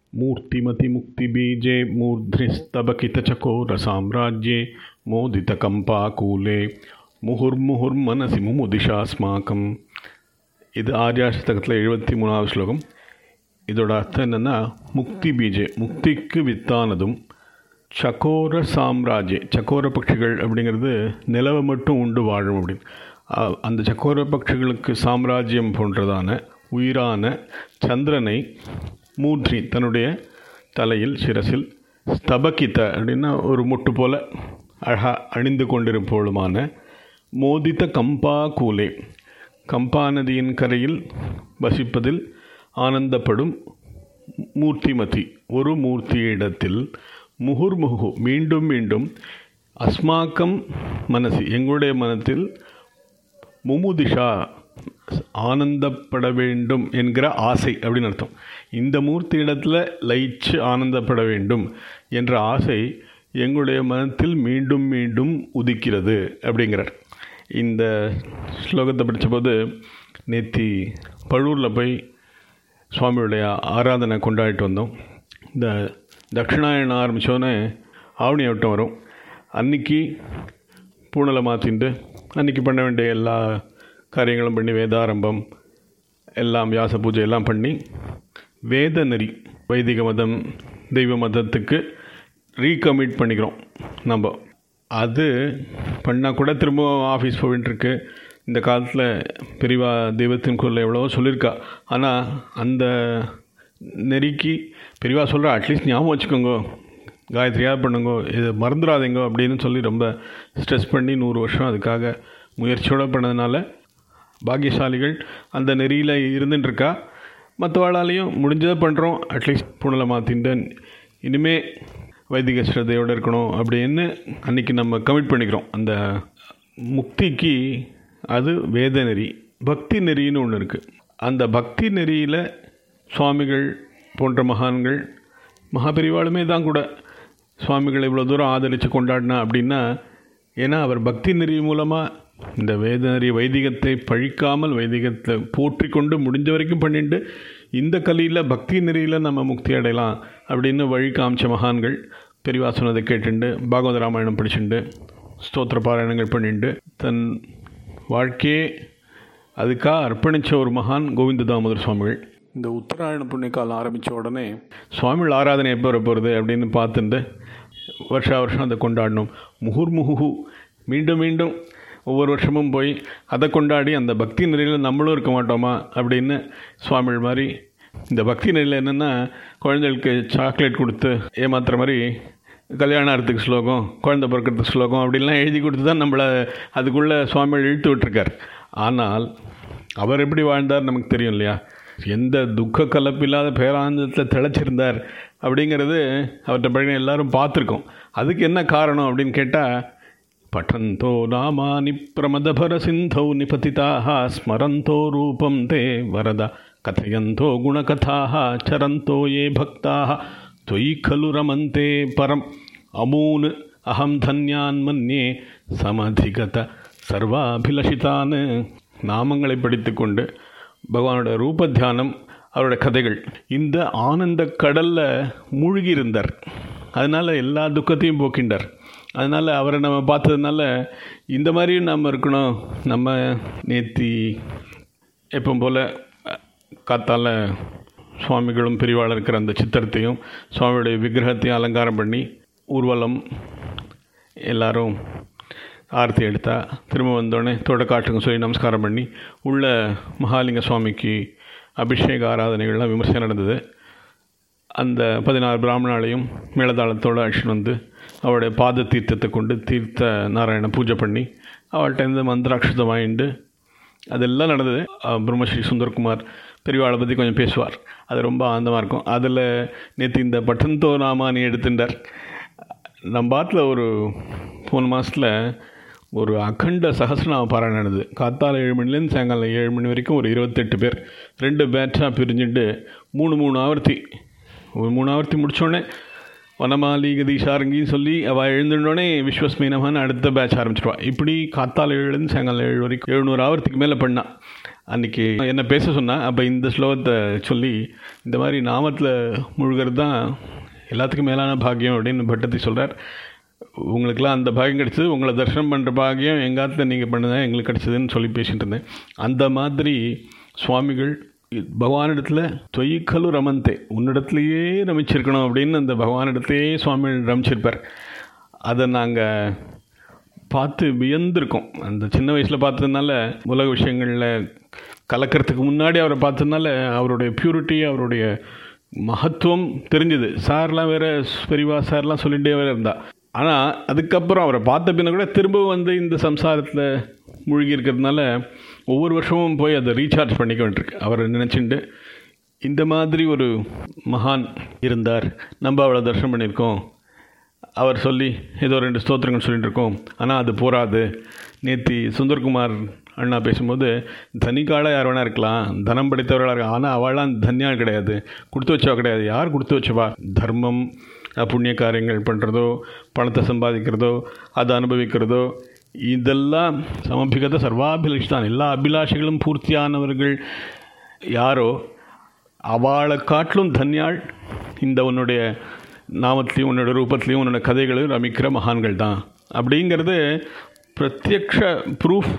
मूर्तिमतिमुक्तिबीजे मूर्ध्निस्तबकितचकोरसाम्राज्ये मोदितकम्पाकूले முகுர்முகுர்மனசி முமுதிஷாஸ்மாக்கம் இது ஆர்யாஷ்டகத்தில் எழுபத்தி மூணாவது ஸ்லோகம் இதோட அர்த்தம் என்னென்னா முக்தி பீஜே முக்திக்கு வித்தானதும் சக்கோர சாம்ராஜ்ய சக்கோர பட்சிகள் அப்படிங்கிறது நிலவை மட்டும் உண்டு வாழும் அப்படின்னு அ- அந்த சக்கோர பட்சிகளுக்கு சாம்ராஜ்யம் போன்றதான உயிரான சந்திரனை மூர்த்தி தன்னுடைய தலையில் சிரசில் ஸ்தபகித்த அப்படின்னா ஒரு முட்டு போல அழகா அணிந்து கொண்டிருப்போளுமான மோதித்த கம்பா கூலே கம்பா நதியின் கரையில் வசிப்பதில் ஆனந்தப்படும் மூர்த்திமதி ஒரு மூர்த்தியிடத்தில் முகுர்முகு மீண்டும் மீண்டும் அஸ்மாக்கம் மனசி எங்களுடைய மனத்தில் முமுதிஷா ஆனந்தப்பட வேண்டும் என்கிற ஆசை அப்படின்னு அர்த்தம் இந்த மூர்த்தி இடத்துல லயிச்சு ஆனந்தப்பட வேண்டும் என்ற ஆசை எங்களுடைய மனத்தில் மீண்டும் மீண்டும் உதிக்கிறது அப்படிங்கிறார் இந்த ஸ்லோகத்தை படித்தபோது நேத்தி பழூரில் போய் சுவாமியுடைய ஆராதனை கொண்டாடிட்டு வந்தோம் இந்த தட்சிணாயணம் ஆரம்பித்தோன்னே ஆவணி வட்டம் வரும் அன்னைக்கு பூனலை மாற்றிட்டு அன்னைக்கு பண்ண வேண்டிய எல்லா காரியங்களும் பண்ணி வேதாரம்பம் எல்லாம் வியாச பூஜை எல்லாம் பண்ணி வேத நெறி வைதிக மதம் தெய்வ மதத்துக்கு ரீகமிட் பண்ணிக்கிறோம் நம்ம அது பண்ணால் கூட திரும்ப ஆஃபீஸ் போயிட்டுருக்கு இந்த காலத்தில் பெரியவா தெய்வத்தின் குரல் எவ்வளவோ சொல்லியிருக்கா ஆனால் அந்த நெறிக்கு பெரியவா சொல்கிற அட்லீஸ்ட் ஞாபகம் வச்சுக்கோங்க காயத்ரியாக பண்ணுங்க இது மறந்துடாதீங்க அப்படின்னு சொல்லி ரொம்ப ஸ்ட்ரெஸ் பண்ணி நூறு வருஷம் அதுக்காக முயற்சியோடு பண்ணதுனால பாக்கியசாலிகள் அந்த நெறியில் இருந்துட்டு இருக்கா மற்றவாளாலையும் முடிஞ்சதை பண்ணுறோம் அட்லீஸ்ட் புனலை மாற்றிட்டு இனிமே வைதிக ஸ்ரத்தையோடு இருக்கணும் அப்படின்னு அன்றைக்கி நம்ம கமிட் பண்ணிக்கிறோம் அந்த முக்திக்கு அது வேத நெறி பக்தி நெறின்னு ஒன்று இருக்குது அந்த பக்தி நெறியில் சுவாமிகள் போன்ற மகான்கள் மகாபெரிவாளுமே தான் கூட சுவாமிகளை இவ்வளோ தூரம் ஆதரித்து கொண்டாடினா அப்படின்னா ஏன்னா அவர் பக்தி நெறி மூலமாக இந்த வேத நெறி வைதிகத்தை பழிக்காமல் வைதிகத்தை போற்றி கொண்டு முடிஞ்ச வரைக்கும் பண்ணிட்டு இந்த கலியில் பக்தி நெறியில் நம்ம முக்தி அடையலாம் அப்படின்னு வழி காமிச்ச மகான்கள் பெரியவா சொன்னதை கேட்டுண்டு பாகவத ராமாயணம் படிச்சுண்டு ஸ்தோத்திர பாராயணங்கள் பண்ணிட்டு தன் வாழ்க்கையே அதுக்காக அர்ப்பணித்த ஒரு மகான் கோவிந்த தாமோதர் சுவாமிகள் இந்த உத்தராயண புண்ணிய காலம் ஆரம்பித்த உடனே சுவாமிகள் ஆராதனை எப்போ வர போகிறது அப்படின்னு பார்த்துட்டு வருஷா வருஷம் அதை கொண்டாடணும் முகுர்முகு மீண்டும் மீண்டும் ஒவ்வொரு வருஷமும் போய் அதை கொண்டாடி அந்த பக்தி நிலையில் நம்மளும் இருக்க மாட்டோமா அப்படின்னு சுவாமிகள் மாதிரி இந்த பக்தி நிலையில் என்னென்னா குழந்தைகளுக்கு சாக்லேட் கொடுத்து ஏமாத்துற மாதிரி கல்யாணத்துக்கு ஸ்லோகம் குழந்தை பிறக்கிறதுக்கு ஸ்லோகம் அப்படின்லாம் எழுதி கொடுத்து தான் நம்மளை அதுக்குள்ளே சுவாமிகள் இழுத்து விட்டுருக்கார் ஆனால் அவர் எப்படி வாழ்ந்தார் நமக்கு தெரியும் இல்லையா எந்த துக்க கலப்பில்லாத பேரானந்தத்தில் திளைச்சிருந்தார் அப்படிங்கிறது அவர்கிட்ட பழகின எல்லாரும் பார்த்துருக்கோம் அதுக்கு என்ன காரணம் அப்படின்னு கேட்டால் பட்டந்தோ நாமானி பிரமதபர சிந்தௌ நிபதிதாக ஸ்மரந்தோ ரூபம் தே வரத கथयन्तो गुणकथाः चरन्तो ये भक्ताः त्वयि खलु रमन्ते परम् अमून् अहं धन्यान् मन्ये समधिगत சர்வாபிலஷிதான் நாமங்களை படித்துக்கொண்டு பகவானோட ரூப தியானம் அவரோட கதைகள் இந்த ஆனந்த கடலில் மூழ்கி இருந்தார் அதனால் எல்லா துக்கத்தையும் போக்கின்றார் அதனால் அவரை நம்ம பார்த்ததுனால இந்த மாதிரியும் நம்ம இருக்கணும் நம்ம நேத்தி எப்பவும் போல் காத்தால சுவாமிகளும் பெரியவாள் இருக்கிற அந்த சித்திரத்தையும் சுவாமியுடைய விக்கிரகத்தையும் அலங்காரம் பண்ணி ஊர்வலம் எல்லாரும் ஆரத்தி எடுத்தா திரும்ப வந்தோடனே தோட்டக்காட்டுங்க சொல்லி நமஸ்காரம் பண்ணி உள்ள மகாலிங்க சுவாமிக்கு அபிஷேக ஆராதனைகள்லாம் விமர்சனம் நடந்தது அந்த பதினாறு பிராமணாலையும் மேளதாளத்தோடு அழிச்சுட்டு வந்து அவருடைய பாத தீர்த்தத்தை கொண்டு தீர்த்த நாராயண பூஜை பண்ணி அவள்கிட்ட இருந்து மந்திராட்சதம் வாங்கிட்டு அதெல்லாம் நடந்தது அஹ் பிரம்மஸ்ரீ சுந்தர்குமார் பெரியவாளை பற்றி கொஞ்சம் பேசுவார் அது ரொம்ப ஆனந்தமாக இருக்கும் அதில் நேற்று இந்த பட்டன்தோ நாமானி எடுத்துட்டார் நம்ம பாட்டில் ஒரு போன மாதத்தில் ஒரு அகண்ட சகசிரநாம பாராயணம் நடந்தது காத்தால ஏழு மணிலேருந்து சாயங்காலம் ஏழு மணி வரைக்கும் ஒரு இருபத்தெட்டு பேர் ரெண்டு பேட்சாக பிரிஞ்சுட்டு மூணு மூணு ஆவர்த்தி ஒரு மூணு ஆவர்த்தி முடித்தோடனே வனமாலி கதீஷாரங்கின்னு சொல்லி அவள் எழுந்துடனே விஸ்வஸ்மீனமான்னு அடுத்த பேட்ச் ஆரம்பிச்சிடுவா இப்படி காத்தால் ஏழுலேருந்து சாயங்காலம் ஏழு வரைக்கும் எழுநூறு ஆவரத்துக்கு மேலே பண்ணான் அன்றைக்கி என்ன பேச சொன்னால் அப்போ இந்த ஸ்லோகத்தை சொல்லி இந்த மாதிரி நாமத்தில் முழுகிறது தான் எல்லாத்துக்கும் மேலான பாக்கியம் அப்படின்னு பட்டத்தை சொல்கிறார் உங்களுக்கெல்லாம் அந்த பாக்கியம் கிடச்சிது உங்களை தரிசனம் பண்ணுற பாக்கியம் எங்காத்தில் நீங்கள் பண்ணதான் எங்களுக்கு கிடச்சிதுன்னு சொல்லி பேசிகிட்டு இருந்தேன் அந்த மாதிரி சுவாமிகள் பகவானிடத்தில் தொய்க்கலு ரமந்தே உன்னிடத்துலையே ரமிச்சிருக்கணும் அப்படின்னு அந்த பகவானிடத்தையே சுவாமிகள் ரமிச்சிருப்பார் அதை நாங்கள் பார்த்து வியந்திருக்கோம் அந்த சின்ன வயசில் பார்த்ததுனால உலக விஷயங்களில் கலக்கிறதுக்கு முன்னாடி அவரை பார்த்ததுனால அவருடைய பியூரிட்டி அவருடைய மகத்துவம் தெரிஞ்சுது சார்லாம் வேறு பெரியவா சார்லாம் சொல்லிகிட்டே வேறு இருந்தா ஆனால் அதுக்கப்புறம் அவரை பார்த்த பின்ன கூட திரும்பவும் வந்து இந்த சம்சாரத்தில் மூழ்கி இருக்கிறதுனால ஒவ்வொரு வருஷமும் போய் அதை ரீசார்ஜ் பண்ணிக்க வேண்டியிருக்கு அவரை நினச்சிண்டு இந்த மாதிரி ஒரு மகான் இருந்தார் நம்ம அவளை தரிசனம் பண்ணியிருக்கோம் அவர் சொல்லி ஏதோ ரெண்டு ஸ்தோத்திரங்கள் சொல்லிட்டு இருக்கோம் ஆனால் அது போராது நேத்தி சுந்தர்குமார் அண்ணா பேசும்போது தனிக்கால யார் வேணா இருக்கலாம் தனம் படைத்தவர்களாக இருக்கலாம் ஆனால் அவளாம் தன்யாள் கிடையாது கொடுத்து வச்சவா கிடையாது யார் கொடுத்து வச்சவா தர்மம் புண்ணிய காரியங்கள் பண்ணுறதோ பணத்தை சம்பாதிக்கிறதோ அதை அனுபவிக்கிறதோ இதெல்லாம் சமபிகத சர்வாபிலாஷ் எல்லா அபிலாஷைகளும் பூர்த்தியானவர்கள் யாரோ அவளை காட்டிலும் தன்யாள் இந்த உன்னுடைய நாமத்திலையும் உன்னோட ரூபத்திலையும் உன்னோட கதைகளையும் ரமிக்கிற மகான்கள் தான் அப்படிங்கிறது பிரத்யக்ஷ ப்ரூஃப்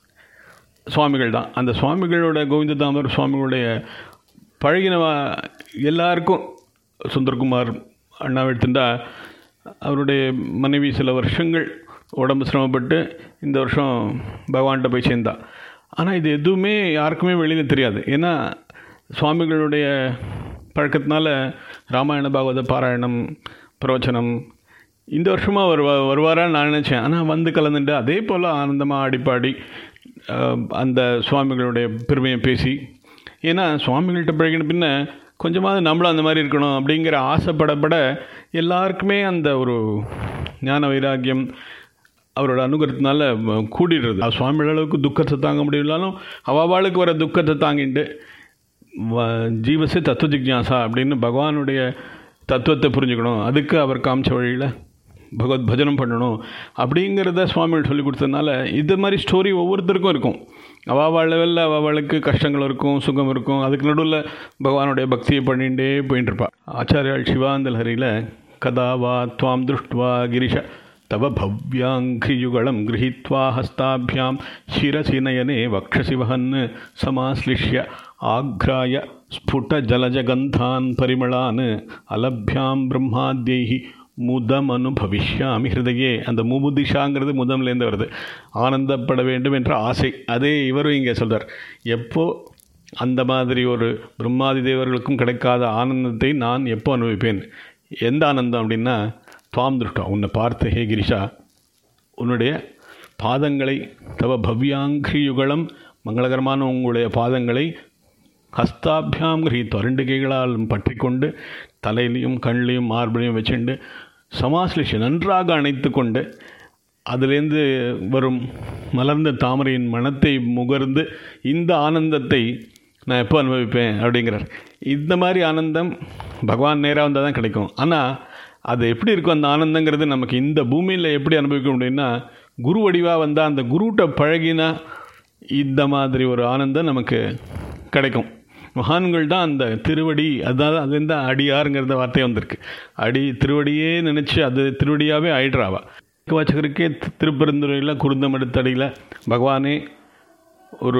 சுவாமிகள் தான் அந்த சுவாமிகளோட கோவிந்ததாமர் சுவாமிகளுடைய பழகின எல்லாருக்கும் சுந்தர்குமார் அண்ணா எடுத்துட்டா அவருடைய மனைவி சில வருஷங்கள் உடம்பு சிரமப்பட்டு இந்த வருஷம் பகவான்கிட்ட போய் சேர்ந்தா ஆனால் இது எதுவுமே யாருக்குமே வெளியில் தெரியாது ஏன்னா சுவாமிகளுடைய பழக்கத்தினால ராமாயண பாகவத பாராயணம் பிரவச்சனம் இந்த வருஷமாக வருவா வருவாரான்னு நான் நினச்சேன் ஆனால் வந்து கலந்துட்டு அதே போல் ஆனந்தமாக ஆடிப்பாடி அந்த சுவாமிகளுடைய பெருமையை பேசி ஏன்னா சுவாமிகள்கிட்ட பழகின பின்ன கொஞ்சமாவது நம்மளும் அந்த மாதிரி இருக்கணும் அப்படிங்கிற ஆசைப்படப்பட எல்லாருக்குமே அந்த ஒரு ஞான வைராக்கியம் அவரோட அனுகிரகத்தினால கூடிடுறது சுவாமிகள் அளவுக்கு துக்கத்தை தாங்க முடியலாலும் அவளுக்கு வர துக்கத்தை தாங்கிட்டு ஜீவசே தத்துவ ஜிக்யாசா அப்படின்னு பகவானுடைய தத்துவத்தை புரிஞ்சுக்கணும் அதுக்கு அவர் காமிச்ச வழியில் பகவத் பஜனம் பண்ணணும் அப்படிங்கிறத சுவாமிகள் சொல்லி கொடுத்ததுனால இது மாதிரி ஸ்டோரி ஒவ்வொருத்தருக்கும் இருக்கும் அவள் லெவலில் அவளுக்கு கஷ்டங்கள் இருக்கும் சுகம் இருக்கும் அதுக்கு நடுவில் பகவானுடைய பக்தியை பண்ணிகிட்டே போயின்னு இருப்பாள் ஆச்சாரியால் சிவாந்தலஹரியில் கதா வா துவாம் திருஷ்டுவா கிரிஷ தவ பவ்யாங்கியுகலம் கிரகித்வா ஹஸ்தாபியாம் சிரசி நயனே வக்ஷசி வகன் சமாஸ்லிஷ்ய ஆக்ராய ஸ்புட ஜலஜகந்தான் பரிமளான் அலபியாம் பிரம்மாத்யை முதம் அனுபவிஷ்யாமி ஹிருதயே அந்த முமுதிஷாங்கிறது முதம்லேருந்து வருது ஆனந்தப்பட வேண்டும் என்ற ஆசை அதே இவரும் இங்கே சொல்கிறார் எப்போ அந்த மாதிரி ஒரு பிரம்மாதி தேவர்களுக்கும் கிடைக்காத ஆனந்தத்தை நான் எப்போ அனுபவிப்பேன் எந்த ஆனந்தம் அப்படின்னா துவாம் திருஷ்டம் உன்னை பார்த்து ஹே கிரிஷா உன்னுடைய பாதங்களை தவ பவ்யாங்கிரி யுகலம் மங்களகரமான உங்களுடைய பாதங்களை ஹஸ்தாபியாம் கிரகித்து ரெண்டு கைகளால் பற்றி கொண்டு தலையிலையும் கண்ணிலையும் மார்பிலையும் வச்சுண்டு சமாஸ்லிஷ நன்றாக அணைத்து கொண்டு அதிலேருந்து வரும் மலர்ந்த தாமரையின் மனத்தை முகர்ந்து இந்த ஆனந்தத்தை நான் எப்போ அனுபவிப்பேன் அப்படிங்கிறார் இந்த மாதிரி ஆனந்தம் பகவான் நேராக வந்தால் தான் கிடைக்கும் ஆனால் அது எப்படி இருக்கும் அந்த ஆனந்தங்கிறது நமக்கு இந்த பூமியில் எப்படி அனுபவிக்க முடியும்னா குரு வடிவாக வந்தால் அந்த குருட்ட பழகினா இந்த மாதிரி ஒரு ஆனந்தம் நமக்கு கிடைக்கும் மகான்கள் தான் அந்த திருவடி அதாவது அதுலேருந்து அடியாருங்கிறத வார்த்தையே வந்திருக்கு அடி திருவடியே நினச்சி அது திருவடியாகவே ஆயிடுறாவா வாச்சகருக்கே திருப்பெருந்துறையில் குருந்தம் எடுத்தடியில் பகவானே ஒரு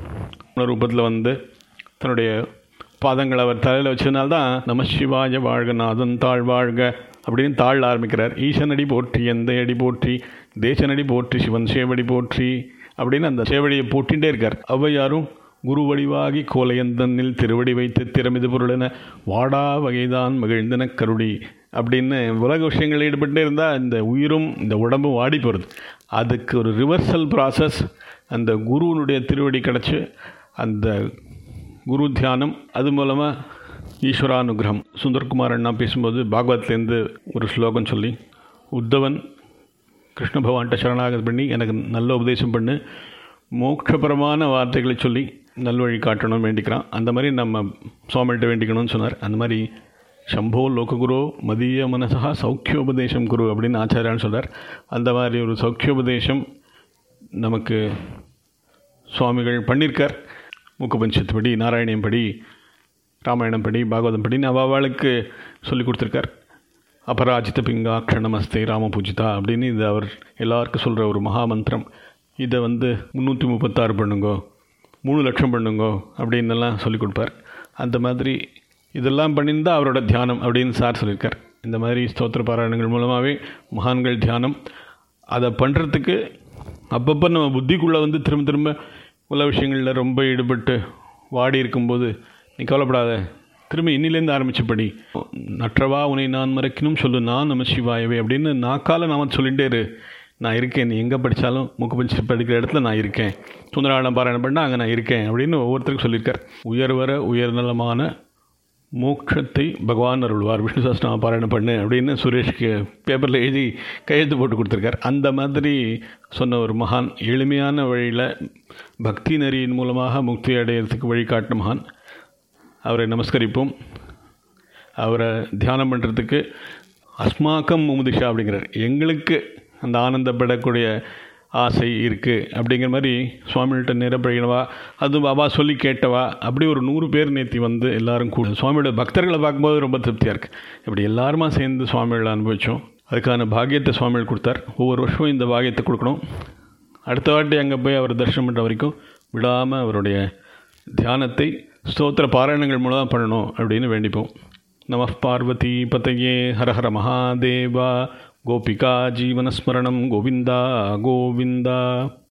ரூபத்தில் வந்து தன்னுடைய பாதங்கள் அவர் தலையில் வச்சதுனால்தான் நம சிவாய வாழ்க நாதன் தாழ் வாழ்க அப்படின்னு தாழ் ஆரம்பிக்கிறார் ஈசனடி போற்றி எந்த அடி போற்றி தேசனடி போற்றி சிவன் சேவடி போற்றி அப்படின்னு அந்த சேவடியை போட்டிகிட்டே இருக்கார் ஔவையாரும் குரு வடிவாகி கோலையந்தனில் திருவடி வைத்து திறமிது பொருளென வாடா வகைதான் மகிழ்ந்தன கருடி அப்படின்னு உலக விஷயங்கள் ஈடுபட்டே இருந்தால் இந்த உயிரும் இந்த உடம்பும் வாடி போகிறது அதுக்கு ஒரு ரிவர்சல் ப்ராசஸ் அந்த குருவனுடைய திருவடி கிடச்சி அந்த குரு தியானம் அது மூலமாக ஈஸ்வரானுகிரகம் சுந்தர்குமார் அண்ணா பேசும்போது பாகவத்லேருந்து ஒரு ஸ்லோகம் சொல்லி உத்தவன் கிருஷ்ண பகவான்கிட்ட சரணாகதி பண்ணி எனக்கு நல்ல உபதேசம் பண்ணு மோட்சபரமான வார்த்தைகளை சொல்லி நல்வழி காட்டணும்னு வேண்டிக்கிறான் அந்த மாதிரி நம்ம சுவாமிகிட்ட வேண்டிக்கணும்னு சொன்னார் அந்த மாதிரி சம்போ லோககுரு மதிய மனசா சௌக்கியோபதேசம் குரு அப்படின்னு ஆச்சாரியான்னு சொல்கிறார் அந்த மாதிரி ஒரு சௌக்கியோபதேசம் நமக்கு சுவாமிகள் பண்ணியிருக்கார் மூக்கபஞ்சத்து படி நாராயணியம் படி ராமாயணம் படி பாகவதம் படி அவாவாளுக்கு சொல்லி கொடுத்துருக்கார் அபராஜித பிங்காட்ச நமஸ்தே ராம பூஜிதா அப்படின்னு இது அவர் எல்லாருக்கும் சொல்கிற ஒரு மகா மந்திரம் இதை வந்து முந்நூற்றி முப்பத்தாறு பண்ணுங்கோ மூணு லட்சம் பண்ணுங்கோ அப்படின்னெல்லாம் சொல்லி கொடுப்பார் அந்த மாதிரி இதெல்லாம் பண்ணியிருந்தா அவரோட தியானம் அப்படின்னு சார் சொல்லியிருக்கார் இந்த மாதிரி ஸ்தோத்திர பாராயணங்கள் மூலமாகவே மகான்கள் தியானம் அதை பண்ணுறதுக்கு அப்பப்போ நம்ம புத்திக்குள்ளே வந்து திரும்ப திரும்ப உள்ள விஷயங்களில் ரொம்ப ஈடுபட்டு வாடி இருக்கும்போது நீ கவலைப்படாத திரும்ப இன்னிலேருந்து ஆரம்பிச்சு படி நற்றவா உன்னை நான் மறைக்கணும் சொல்லு நான் நம சிவாயவே அப்படின்னு நாக்கால நாம சொல்லிகிட்டே இரு நான் இருக்கேன் நீ எங்கே படித்தாலும் மூக்கு பஞ்சு படிக்கிற இடத்துல நான் இருக்கேன் சுந்தராடம் பாராயணம் பண்ணால் அங்கே நான் இருக்கேன் அப்படின்னு ஒவ்வொருத்தருக்கும் சொல்லியிருக்கார் உயர்வர உயர்நலமான மோட்சத்தை பகவான் அருள்வார் விஷ்ணு சாஸ்திரம் பாராயணம் பண்ணு அப்படின்னு சுரேஷ்க்கு பேப்பரில் எழுதி கையெழுத்து போட்டு கொடுத்துருக்கார் அந்த மாதிரி சொன்ன ஒரு மகான் எளிமையான வழியில் பக்தி நெறியின் மூலமாக முக்தி அடையிறதுக்கு வழிகாட்டின மகான் அவரை நமஸ்கரிப்போம் அவரை தியானம் பண்ணுறதுக்கு அஸ்மாக்கம் முமுதிஷா அப்படிங்கிறார் எங்களுக்கு அந்த ஆனந்தப்படக்கூடிய ஆசை இருக்குது அப்படிங்கிற மாதிரி சுவாமிகிட்ட நேரம் பழகினவா அது பாபா சொல்லி கேட்டவா அப்படி ஒரு நூறு பேர் நேற்றி வந்து எல்லாரும் கூட சுவாமியோட பக்தர்களை பார்க்கும்போது ரொம்ப திருப்தியாக இருக்குது இப்படி எல்லாருமா சேர்ந்து சுவாமிகளை அனுபவித்தோம் அதுக்கான பாக்கியத்தை சுவாமிகள் கொடுத்தார் ஒவ்வொரு வருஷமும் இந்த பாக்கியத்தை கொடுக்கணும் அடுத்த வாட்டி அங்கே போய் அவர் தரிசனம் பண்ணுற வரைக்கும் விடாமல் அவருடைய தியானத்தை ஸ்தோத்திர பாராயணங்கள் மூலம் பண்ணணும் அப்படின்னு வேண்டிப்போம் நம பார்வதி பதையே ஹரஹர மகாதேவா கோபிகா ஜீவனஸ்மரணம் கோவிந்தா கோவிந்தா